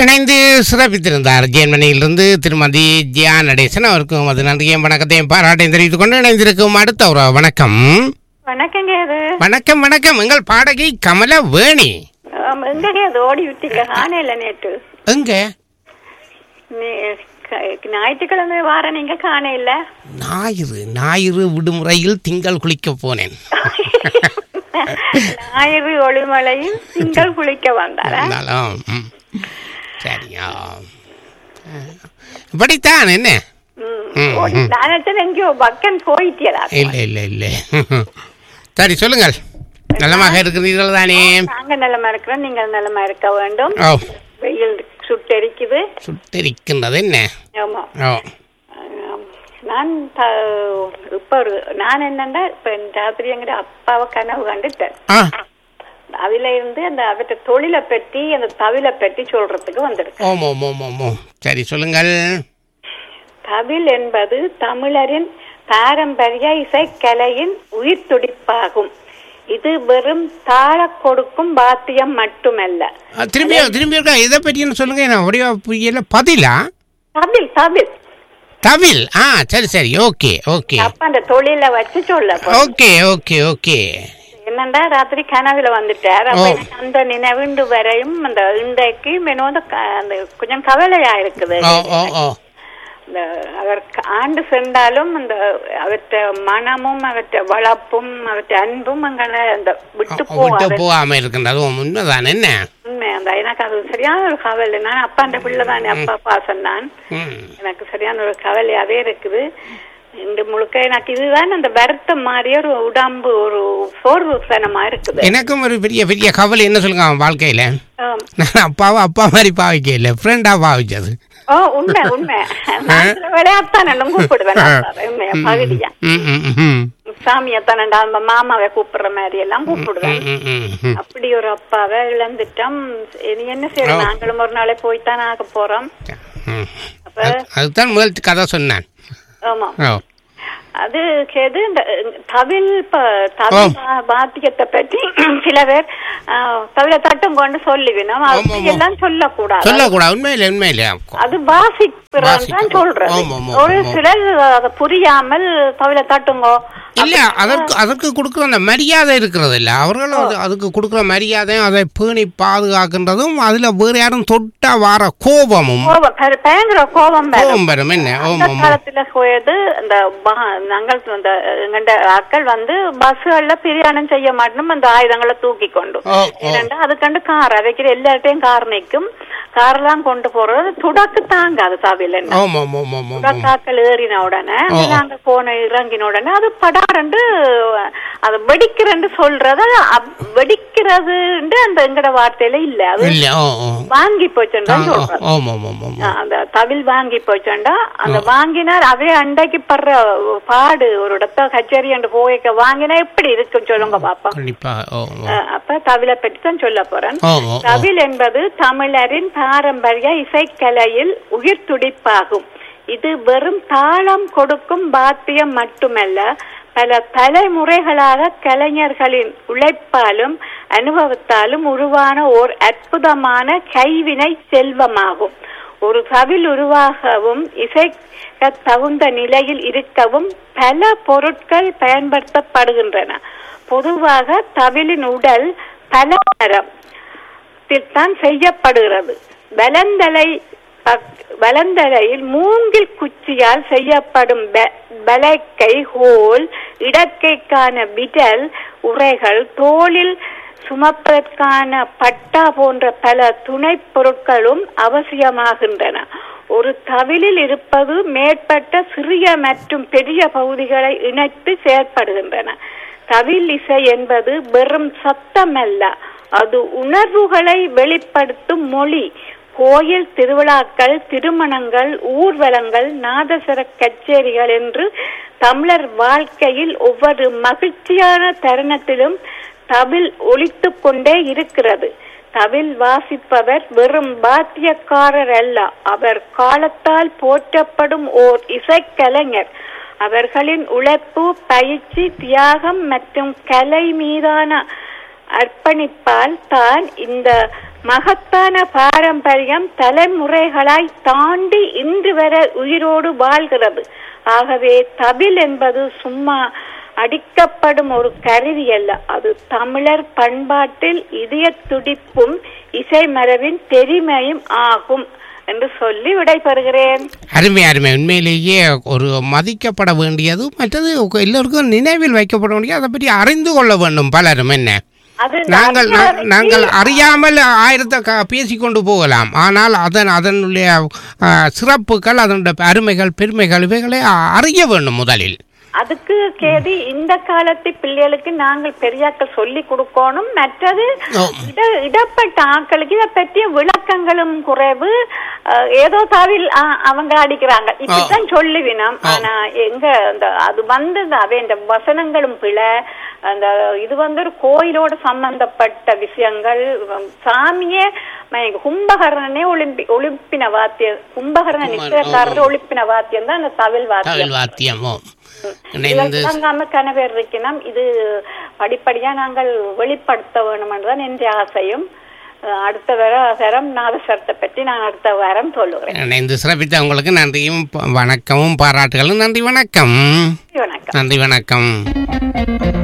இணைந்து சிறப்பித்திருந்தார் ஜெர்மனியிலிருந்து திருமதி ஜியா நடேசன் அவருக்கும் அது நன்றியும் வணக்கத்தையும் பாராட்டையும் தெரிவித்துக் கொண்டு இணைந்திருக்கும் அடுத்த ஒரு வணக்கம் வணக்கங்க அது வணக்கம் வணக்கம் எங்கள் பாடகி கமல வேணி ஆமா, எங்கங்க அது ஓடி விட்டீங்க காணையில நேற்று எங்க நீ- க- ஞாயிற்றுக்கிழமை வார நீங்க காணையில ஞாயிறு ஞாயிறு விடுமுறையில் திங்கள் குளிக்க போனேன் ஞாயிறு ஒளிமலையில் திங்கள் குளிக்க வந்தாரா இருந்தாலும் ம். சரியா இப்படித்தான் என்ன ம். ம், ஓடி- ம். நான் நினைச்சேன் எங்கேயோ பக்கன் போயிட்டியதா இல்லை இல்லை இல்லை சரி சொல்லுங்கள் நலமாக இருக்கிறீர்கள் தானே நாங்க நிலமா இருக்கிறோம் நீங்க நிலமா இருக்க வேண்டும் ஓ வெயில் சுட்டெரிக்குது சுட்டரிக்கின்றது என்ன ஆமா ஓ ஆம். நான் த- இப்ப ஒரு நான் என்னன்னா இப்ப ராத்திரி எங்கிட்ட அப்பாவை கனவு கண்டுட்டேன் ஆ அதுல இருந்து அந்த அவற்றை தொழிலை பற்றி அந்த தவிலை பற்றி சொல்றதுக்கு வந்திருக்கு ஓம் ஓம் ஓம் ஓம் ஓம் சரி சொல்லுங்கள் தவில் என்பது தமிழரின் பாரம்பரிய இசைக்கலையின் உயிர் துடிப்பாகும் இது வெறும் தாழ கொடுக்கும் வாத்தியம் மட்டுமல்ல ஆ, திரும்பி திரும்பி இருக்கா இதை பற்றின்னு சொல்லுங்க நான் ஒரே புரியல பதிலா தவில் தவில் தவில் ஆ சரி சரி ஓகே ஓகே அப்ப அந்த தொழிலை வச்சு சொல்ல போறேன். ஓகே ஓகே ஓகே என்னண்டா ராத்திரி கனவுல வந்துட்டார் அப்ப ஓ. எனக்கு அந்த நினைவுண்டு வரையும் அந்த இன்றைக்கு மெனு வந்து க- அந்த கொஞ்சம் கவலையா இருக்குது ஓ ஓ ஓ இந்த அவர் க- ஆண்டு சென்றாலும் அந்த அவற்ற மனமும் அவற்ற வளப்பும் அவற்ற அன்பும் எங்களை அந்த விட்டு விட்டு போவாது போகாம இருக்கின்றது ஓ, உண்மைதான் என்ன உண்மை அந்த எனக்கு அது சரியான ஒரு கவலை நான் அப்பாண்ட பிள்ளை தானே அப்பா பாசம் நான் ம் எனக்கு சரியான ஒரு கவலையாவே இருக்குது இந்த முழுக்க எனக்கு இதுதான் அந்த வருத்தம் மாதிரியே ஒரு உடம்பு ஒரு சோர்வுத்தனமா இருக்குது எனக்கும் ஒரு பெரிய பெரிய கவலை என்ன சொல்லுங்க அவன் வாழ்க்கையில ஆம். நான் அப்பாவை அப்பா மாதிரி பாவிக்க இல்லை ஃப்ரெண்டா பாவிச்சது ஓ உண்மை உண்மை நான் சில விளையாட்டான் கூப்பிடுவேன் அப்பாவை, உண்மையா பகுதியா ம் ம் ம் சாமியத்தானண்டா அந்த மாமாவை கூப்பிடுற மாதிரி எல்லாம் கூப்பிடுவேன் ம், ம், ம். அப்படி ஒரு அப்பாவை இழந்துட்டோம் இனி என்ன செய்யணும் நாங்களும் ஒரு நாளை போய்த்தான் ஆக போறோம் ம். அப்ப அது- அதுதான் முதல் கதை சொன்னேன் ஆமா ஓ அது கேது இந்த தவில் ப- தவில் வா- வாத்தியத்தை பற்றி சில பேர் ஆ, தவில தட்டும் கொண்டு சொல்லிவினோம் ஆமா, அப்படி ஆமா. எல்லாம் சொல்லக்கூடாது சொல்லக்கூடாது உண்மையில உண்மையில அது வாசிப்பிறன் தான் வாசிப்பு. சொல்றது ஆமா, ஆமா, ஒரு ஆமா. சிலர் அதை புரியாமல் தவில தட்டுங்கோ இல்ல அதற்கு அதற்கு கொடுக்குற அந்த மரியாதை இருக்கிறது இல்ல அவர்களும் அது அதுக்கு கொடுக்குற மரியாதையும் அதை பேணி பாதுகாக்கின்றதும் அதுல வேற யாரும் தொட்டா வார கோபமும் கோபம் பெரு- பயங்கர கோபம் வரும். கோபம் வரும் என்ன அந்த ஓம் காலத்துல போயது இந்த பா- நாங்கள் அந்த எங்கண்ட ஆட்கள் வந்து பஸ்கள்ல பிரயாணம் செய்ய மாட்டோம் அந்த ஆயுதங்களை தூக்கி கொண்டு ஓ ஓ ஏனண்டா அதுக்கண்டு கார் அவைக்கிற எல்லார்ட்டையும் கார் நிற்கும் கார்லாம் கொண்டு போறது துடக்கு தாங்க அது தவில ஓம் ஓம் ஓம் ஓம் ஓம் ஓம் துடக்காக்கள் ஏறின உடனே ஓ. நாங்க போன இறங்கின உடனே அது படாரண்டு அது வெடிக்கிறன்னு சொல்றது அப்- வெடிக்கிறது அந்த எங்கட வார்த்தையில இல்ல அது இல்ல ஓ ஓ வாங்கி போச்சுன்னு ஆ, ஓ, சொல்றது ஓம் ஓம் ஓம் ஓம் ஆ, அந்த தவில் வாங்கி போச்சோண்டா அந்த வாங்கினார் அதே அண்டைக்கு படுற பாடு ஒரு இடத்த கச்சேரி என்று போய்க்க வாங்கினா எப்படி இருக்கும் சொல்லுங்க பாப்பா கண்டிப்பா ஓ ஓ ஆ, அப்ப தவிலை பற்றி தான் சொல்ல போறேன் ஓ ஓ ஓ தவில் என்பது தமிழரின் பாரம்பரிய இசைக்கலையில் உயிர் துடிப்பாகும் இது வெறும் தாளம் கொடுக்கும் பாத்தியம் மட்டுமல்ல பல தலைமுறைகளாக கலைஞர்களின் உழைப்பாலும் அனுபவத்தாலும் உருவான ஓர் அற்புதமான கைவினை செல்வமாகும் ஒரு தவில் உருவாகவும் இசைக்க தகுந்த நிலையில் இருக்கவும் பல பொருட்கள் பயன்படுத்தப்படுகின்றன பொதுவாக தவிலின் உடல் பலமரம் தான் செய்யப்படுகிறது வலந்தலை பக்- வலந்தலையில் மூங்கில் குச்சியால் செய்யப்படும் பெ- பலக்கை ஹோல் இடக்கைக்கான விடல் உரைகள் தோளில் சுமப்பதற்கான பட்டா போன்ற பல துணைப் பொருட்களும் அவசியமாகின்றன ஒரு தவிலில் இருப்பது மேற்பட்ட சிறிய மற்றும் பெரிய பகுதிகளை இணைத்து செயற்படுகின்றன தவில் இசை என்பது வெறும் சத்தமல்ல அது உணர்வுகளை வெளிப்படுத்தும் மொழி கோயில் திருவிழாக்கள் திருமணங்கள் ஊர்வலங்கள் நாதஸ்வர கச்சேரிகள் என்று தமிழர் வாழ்க்கையில் ஒவ்வொரு மகிழ்ச்சியான தருணத்திலும் தவில் ஒலித்துக் கொண்டே இருக்கிறது தவில் வாசிப்பவர் வெறும் வாத்தியக்காரர் அல்ல அவர் காலத்தால் போற்றப்படும் ஓர் இசைக்கலைஞர் அவர்களின் உழைப்பு பயிற்சி தியாகம் மற்றும் கலை மீதான அர்ப்பணிப்பால் தான் இந்த மகத்தான பாரம்பரியம் தலைமுறைகளாய் தாண்டி இன்று வரை உயிரோடு வாழ்கிறது ஆகவே தபில் என்பது சும்மா அடிக்கப்படும் ஒரு கருவி அல்ல அது தமிழர் பண்பாட்டில் இதய துடிப்பும் இசை மரபின் பெருமையும் ஆகும் என்று சொல்லி விடைபெறுகிறேன் அருமை அருமை உண்மையிலேயே ஒரு மதிக்கப்பட வேண்டியது மற்றது எல்லோருக்கும் நினைவில் வைக்கப்பட வேண்டியது அதை பற்றி அறிந்து கொள்ள வேண்டும் பலரும் என்ன அது நாங்கள் நா- அறியாதவருக்கு நாங்கள் அறியாமல் ஆயிரத்தை க பேசிக்கொண்டு போகலாம் ஆனால் அதன் அதனுடைய ஆ, சிறப்புகள் அதனுடைய அருமைகள் பெருமைகள் இவைகளை அ- அறிய வேண்டும் முதலில் அதுக்கு கேதி இந்த காலத்து பிள்ளைகளுக்கு நாங்கள் பெரியாக்கள் சொல்லி கொடுக்கணும் மற்றது ஓ. இட- இடப்பட்ட ஆட்களுக்கு இதை பற்றிய விளக்கங்களும் குறைவு அஹ், ஏதோ தாவில் அஹ், அவங்க அடிக்கிறாங்க இப்படித்தான் சொல்லுவினோம் ஆனா எங்க அந்த அது வந்து அவை இந்த வசனங்களும் பிழை அந்த இது வந்து ஒரு கோயிலோட சம்பந்தப்பட்ட விஷயங்கள் உம், சாமியே ம- கும்பகர்ணனே ஒளிம்பி ஒளிப்பின வாத்தியம் கும்பகர்ணன் நிச்சயக்காரர் ஒளிப்பின வாத்தியம் தான் அந்த தவில் வாத்தியம் தவில் வாத்தியமோ இணைந்து இலங்காம கணவர் இருக்கணும் இது படிப்படியா நாங்கள் வெளிப்படுத்த வேணும் என்றுதான் என்ற ஆசையும் அஹ் அடுத்த வர தரம் நாதஸ்வரத்தை பற்றி நான் அடுத்த வாரம் சொல்லுகிறேன் இணைந்து சிறப்பித்த உங்களுக்கு நன்றியும் ப- வணக்கமும் பாராட்டுகளும் நன்றி வணக்கம் வணக்கம் நன்றி வணக்கம்